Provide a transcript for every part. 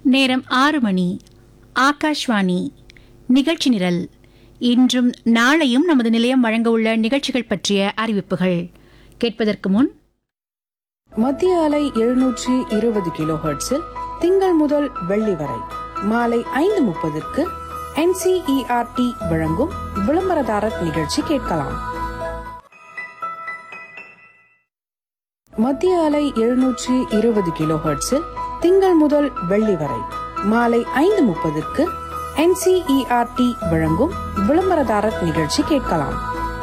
நேரம் ஆறு மணி ஆகாஷ்வாணி நிகழ்ச்சி நிரல் இன்றும் நாளையும் நமது நிலையம் வழங்க உள்ள நிகழ்ச்சிகள் பற்றிய அறிவிப்புகள் கேட்பதற்கு முன் மத்திய அலை எழுநூற்றி இருபது கிலோ ஹெர்ட்ஸில் திங்கள் முதல் வெள்ளி வரை மாலை ஐந்து முப்பதுக்கு என்சிஇஆர்டி வழங்கும் விளம்பரதாரர் நிகழ்ச்சி கேட்கலாம் மத்திய அலை எழுநூற்றி இருபது கிலோ ஹெர்ட்ஸில் திங்கள் முதல் வெள்ளி வரை மாலை ஐந்து முப்பதுக்கு என்சிஇஆர்டி வழங்கும் விளம்பரதாரர் நிகழ்ச்சி கேட்கலாம்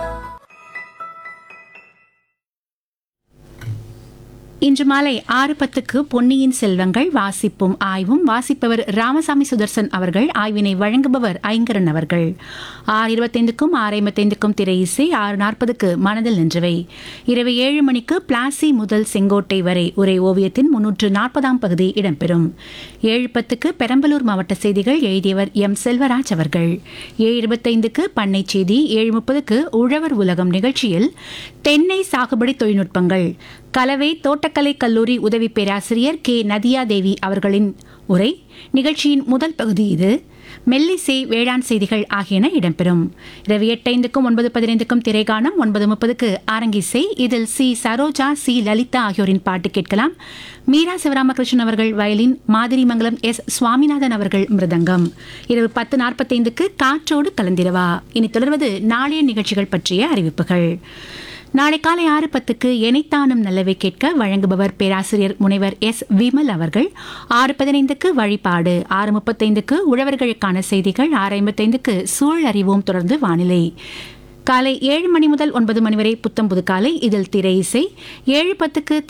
இன்று மாலை ஆறு பத்துக்கு பொன்னியின் செல்வங்கள் வாசிப்பும் ஆய்வும் வாசிப்பவர் ராமசாமி சுதர்சன் அவர்கள் ஆய்வினை வழங்குபவர் ஐங்கரன் அவர்கள் ஆறு இருபத்தைந்துக்கும் ஆறு ஐம்பத்தைந்துக்கும் திரை இசை ஆறு நாற்பதுக்கு மனதில் நின்றவை இரவு ஏழு மணிக்கு பிளாசி முதல் செங்கோட்டை வரை உரை ஓவியத்தின் முன்னூற்று நாற்பதாம் பகுதி இடம்பெறும் ஏழு பத்துக்கு பெரம்பலூர் மாவட்ட செய்திகள் எழுதியவர் எம் செல்வராஜ் அவர்கள் ஏழு இருபத்தைந்துக்கு பண்ணை செய்தி ஏழு முப்பதுக்கு உழவர் உலகம் நிகழ்ச்சியில் தென்னை சாகுபடி தொழில்நுட்பங்கள் கலவை தோட்டக்கலை கல்லூரி உதவி பேராசிரியர் கே நதியா தேவி அவர்களின் உரை நிகழ்ச்சியின் முதல் பகுதி இது மெல்லிசை வேளாண் செய்திகள் ஆகியன இடம்பெறும் இரவு எட்டைந்துக்கும் ஒன்பது பதினைந்துக்கும் திரைகாணம் ஒன்பது முப்பதுக்கு அரங்கிசை இதில் சி சரோஜா சி லலிதா ஆகியோரின் பாட்டு கேட்கலாம் மீரா சிவராமகிருஷ்ணன் அவர்கள் வயலின் மாதிரிமங்கலம் எஸ் சுவாமிநாதன் அவர்கள் மிருதங்கம் இரவு பத்து நாற்பத்தைந்துக்கு காற்றோடு கலந்திரவா இனி தொடர்வது நாளைய நிகழ்ச்சிகள் பற்றிய அறிவிப்புகள் நாளை காலை ஆறு பத்துக்கு எனைத்தானும் நல்லவை கேட்க வழங்குபவர் பேராசிரியர் முனைவர் எஸ் விமல் அவர்கள் ஆறு பதினைந்துக்கு வழிபாடு ஆறு முப்பத்தைந்துக்கு உழவர்களுக்கான செய்திகள் ஆறு ஐம்பத்தைந்துக்கு சூழல் அறிவோம் தொடர்ந்து வானிலை காலை ஏழு மணி முதல் ஒன்பது மணி வரை புத்தம் புது காலை இதில் திரை இசை ஏழு பத்துக்கு